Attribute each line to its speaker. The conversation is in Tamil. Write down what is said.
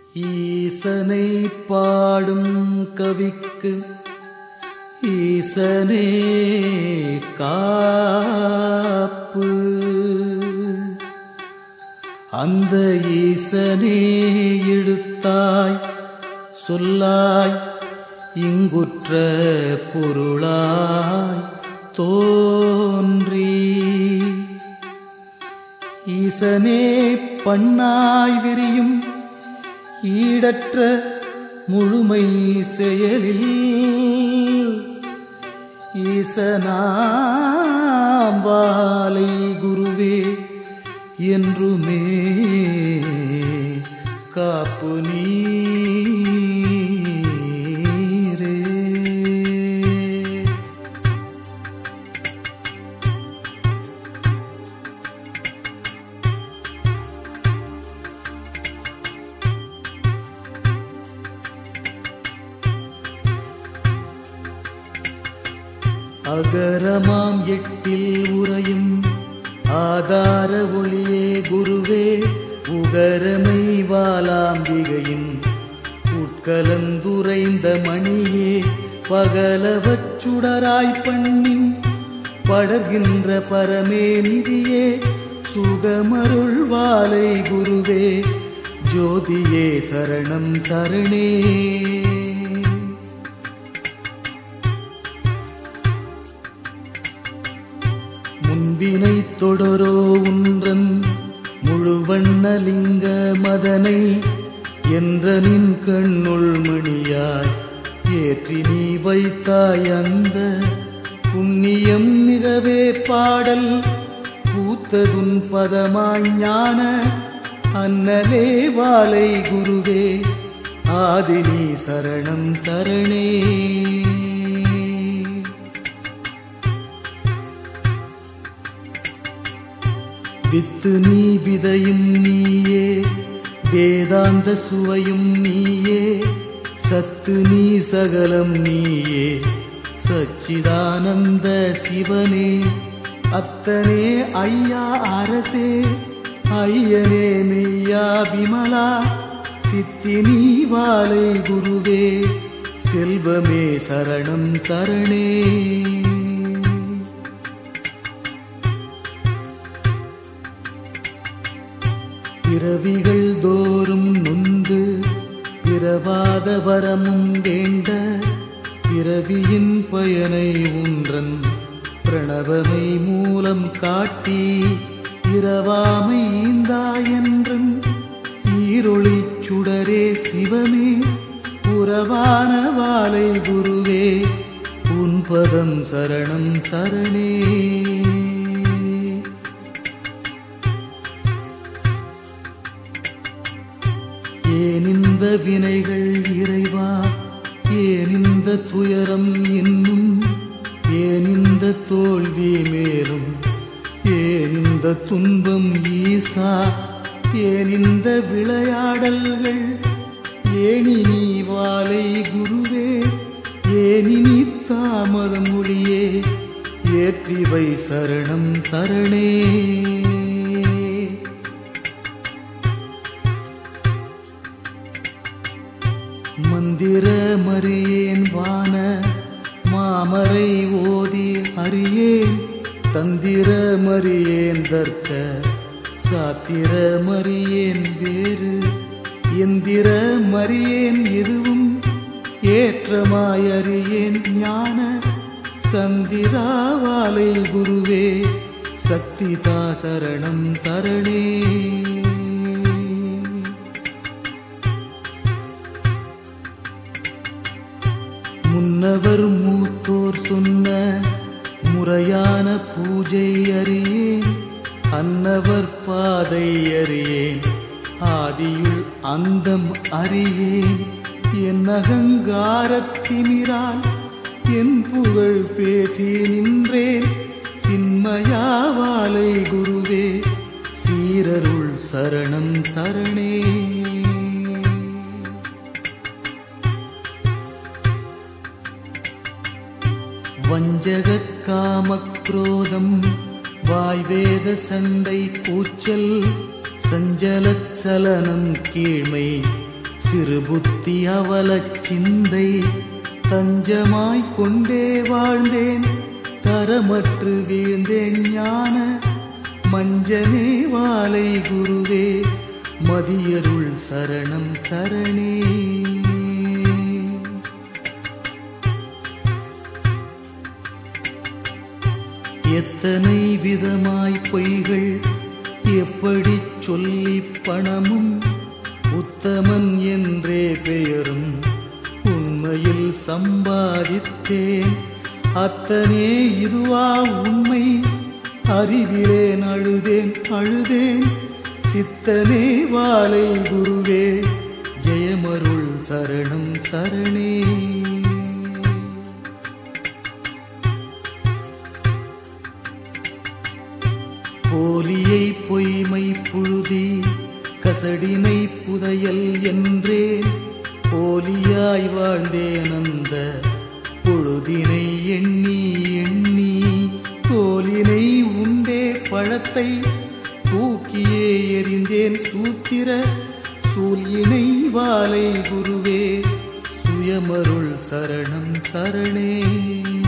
Speaker 1: ஈசனை பாடும் கவிக்கு ஈசனே காப்பு அந்த ஈசனே இழுத்தாய் சொல்லாய் இங்குற்ற பொருளாய் தோன்றி ஈசனே பண்ணாய் விரியும் ஈடற்ற முழுமை செயலில் ஈசனாம் வாலை குருவே என்றுமே காப்பு நீரே அகரமாம் எட்டில் உறையும் ஆதார ஒளியே குருவே உகரமை வாலாம்பிகையின் உட்கலந்துரைந்த மணியே பகலவச் சுடராய் பண்ணின் படர்கின்ற பரமே நிதியே சுகமருள் வாலை குருவே ஜோதியே சரணம் சரணே முன்வினை தொடரோ உன்றன் முழுவண்ணலிங்க மதனை என்ற நின் கண்ணுள் மணியாய் ஏற்றி நீ வைத்தாய் அந்த புண்ணியம் மிகவே பாடல் பூத்ததுன் பதமாய் ஞான அன்னலே வாலை குருவே ஆதினி சரணம் சரணே வித்து நீ விதையும் நீயே வேதாந்த சுவையும் நீயே சத்து நீ சகலம் நீயே சச்சிதானந்த சிவனே அத்தனே ஐயா அரசே ஐயனே மெய்யா விமலா சித்தி நீ வாலை குருவே செல்வமே சரணம் சரணே பிறவிகள் தோறும் நொந்து பிறவாத வரமும் வேண்ட பிறவியின் பயனை உன்றன் பிரணவமை மூலம் காட்டி இரவாமை ஈந்தாயென்றும் ஈரொளிச் சுடரே சிவமே புறவான வாலை குருவே உன் பதம் சரணம் சரணே ஏன் இந்த வினைகள் இறைவா ஏன் இந்த துயரம் இன்னும் ஏன் இந்த தோல்வி மேலும் ஏன் இந்த துன்பம் ஈசா ஏன் இந்த விளையாடல்கள் ஏனி நீ வாலை குருவே ஏனி நீ தாமதம் ஒளியே ஏற்றி வை சரணம் சரணே மந்திர மறியேன் வான மாமரை ஓதி அறியேன் தந்திர மறியேன் தர்க்க சாத்திர மறியேன் வேறு எந்திர மறியேன் எதுவும் ஏற்றமாய் அறியேன் ஞான சந்திராவாலை குருவே சக்திதா சரணம் சரணே முன்னவர் மூத்தோர் சொன்ன முறையான பூஜை அறியேன் அன்னவர் பாதை அறியேன் ஆதியுள் அந்தம் அறியேன் என் அகங்காரத்திமிரால் என் புகழ் பேசி நின்றேன் சின்மயாவாலை குருவே சீரருள் சரணம் சரணே வஞ்சகக் காமக்ரோதம் வாய்வேத சண்டை கூச்சல் சஞ்சலச் சலனம் கீழ்மை சிறுபுத்தி அவலச் சிந்தை தஞ்சமாய்க் கொண்டே வாழ்ந்தேன் தரமற்று வீழ்ந்தேன் ஞான மஞ்சனே வாலை குருவே மதியருள் சரணம் சரணே எத்தனை விதமாய் பொய்கள் எப்படி சொல்லி பணமும் உத்தமன் என்றே பெயரும் உண்மையில் சம்பாதித்தேன் அத்தனே இதுவா உண்மை அறிவிலேன் அழுதேன் அழுதேன் சித்தனே வாலை குருவே ஜெயமருள் சரணம் சரணே போலியை பொய்மை புழுதி கசடினை புதையல் என்றேன் போலியாய் வாழ்ந்தேன் அந்த பொழுதினை எண்ணி எண்ணி தோலினை உண்டே பழத்தை தூக்கியே எறிந்தேன் சூத்திர சூலினை வாலை குருவே சுயமருள் சரணம் சரணே